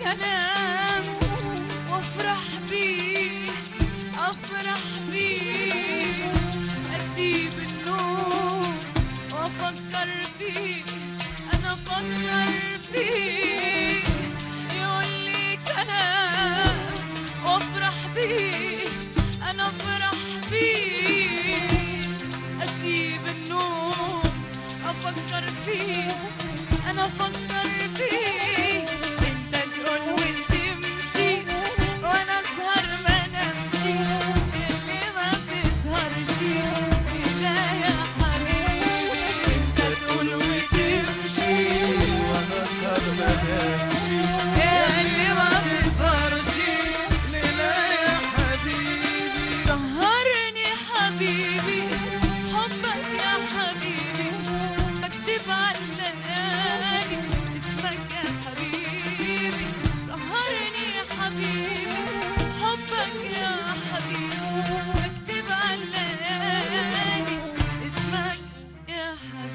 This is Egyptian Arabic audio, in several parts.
كلام وافرح بيه افرح بيه اسيب النوم وافكر فيه انا افكر فيه يقول لي كلام وافرح بيه انا افرح بيه اسيب النوم افكر فيه انا افكر فيه انت تقول وتمشي وانا اسهر ما نمشي اللي ما بتسهرش لا يا حبيبي انت تقول وتمشي وانا اسهر ما نمشي اللي ما بتسهرش لا يا حبيبي سهرني حبيبي حبك يا حبيبي اكتب على الليالي اسمك يا حبيبي سهرني يا حبيبي حبك يا حبيبي اكتب على الليالي اسمك يا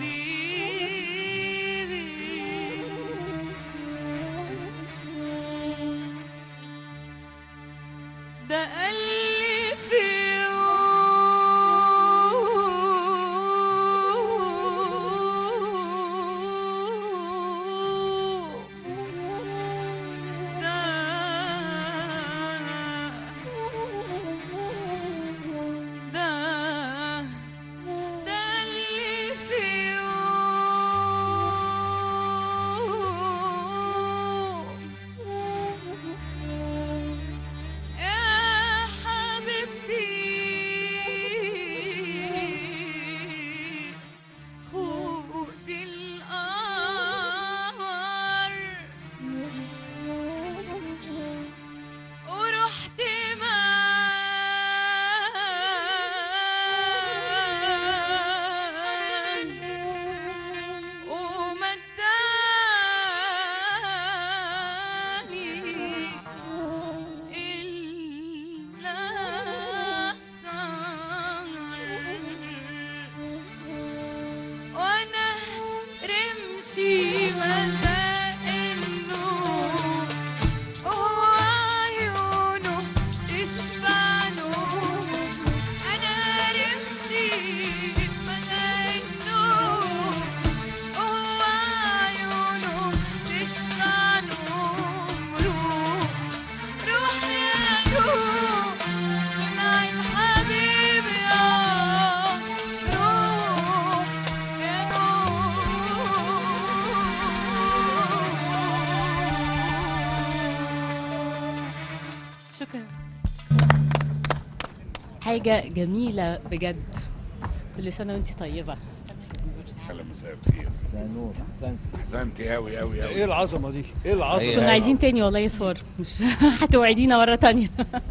حبيبي ده قال لي في يوم ده ده ده اللي في يوم يا حبيبتي خدي القمر ورحت معاه ومداني إلا السهر وأنا رمشي مزاق النور وعيونه تشبع نور أنا رمشي مزاق النور وعيونه تشبع نور روح يا روح من عين حبيبي يا روح يا روح شكرا حاجة جميلة بجد كل سنة وانت طيبة خلي مساء الخير نور احسنت احسنتي قوي قوي قوي ايه العظمه دي ايه العظمه أيوة. كنا عايزين تاني والله يا صور مش هتوعدينا مرة تانية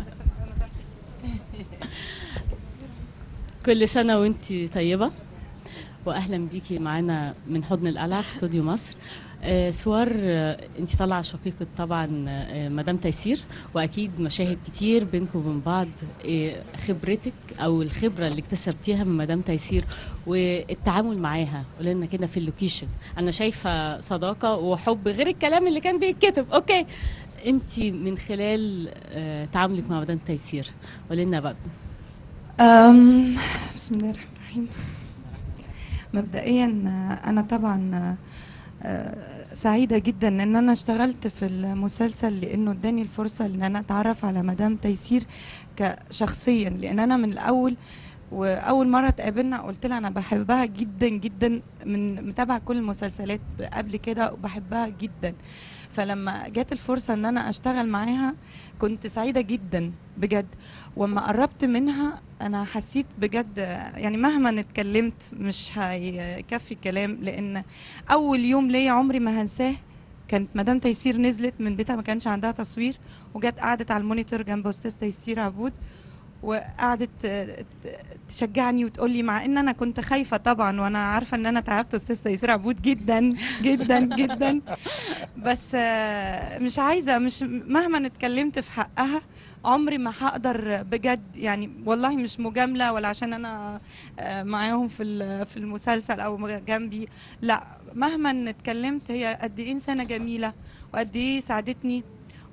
كل سنة وانت طيبة واهلا بيكي معانا من حضن القلعة في استوديو مصر آه سوار آه انت طالعة شقيقة طبعا آه مدام تيسير واكيد مشاهد كتير بينكم وبين بعض آه خبرتك او الخبرة اللي اكتسبتيها من مدام تيسير والتعامل معاها قولي لنا كده في اللوكيشن انا شايفة صداقة وحب غير الكلام اللي كان بيتكتب اوكي انت من خلال آه تعاملك مع مدام تيسير قولي لنا بقى أم، بسم الله الرحمن الرحيم مبدئيا آه، انا طبعا آه، آه، سعيده جدا ان انا اشتغلت في المسلسل لانه اداني الفرصه ان انا اتعرف على مدام تيسير كشخصيا لان انا من الاول واول مره اتقابلنا قلت لها انا بحبها جدا جدا من متابعه كل المسلسلات قبل كده وبحبها جدا فلما جت الفرصه ان انا اشتغل معاها كنت سعيده جدا بجد وما قربت منها انا حسيت بجد يعني مهما اتكلمت مش هيكفي كلام لان اول يوم ليا عمري ما هنساه كانت مدام تيسير نزلت من بيتها ما كانش عندها تصوير وجت قعدت على المونيتور جنب استاذ تيسير عبود وقعدت ت- ت- تشجعني وتقول لي مع ان انا كنت خايفه طبعا وانا عارفه ان انا تعبت استاذ تيسير عبود جدا جدا جدا بس آه، مش عايزه مش مهما اتكلمت في حقها عمري ما هقدر بجد يعني والله مش مجامله ولا عشان انا آه، معاهم في ال- في المسلسل او جنبي لا مهما اتكلمت هي قد ايه انسانه جميله وقد ايه ساعدتني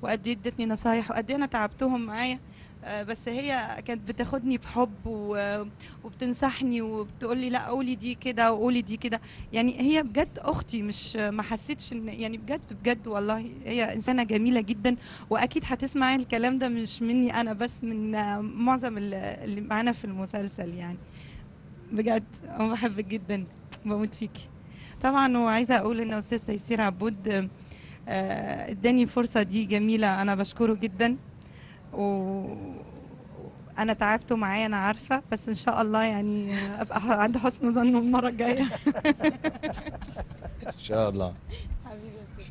وقد ايه ادتني نصايح وقد ايه انا تعبتهم معايا آه، بس هي كانت بتاخدني بحب و- وبتنصحني وبتقول لي لا قولي دي كده وقولي دي كده يعني هي بجد اختي مش ما حسيتش ان يعني بجد بجد والله هي انسانه جميله جدا واكيد هتسمعي الكلام ده مش مني انا بس من آه، معظم ال- اللي معانا في المسلسل يعني بجد انا بحبك جدا بموت فيكي طبعا وعايزه اقول ان استاذ تيسير عبود آه، آه، اداني الفرصه دي جميله انا بشكره جدا و انا تعبته معايا انا عارفه بس ان شاء الله يعني آه، ابقى عند حسن ظنه المره الجايه ان شاء الله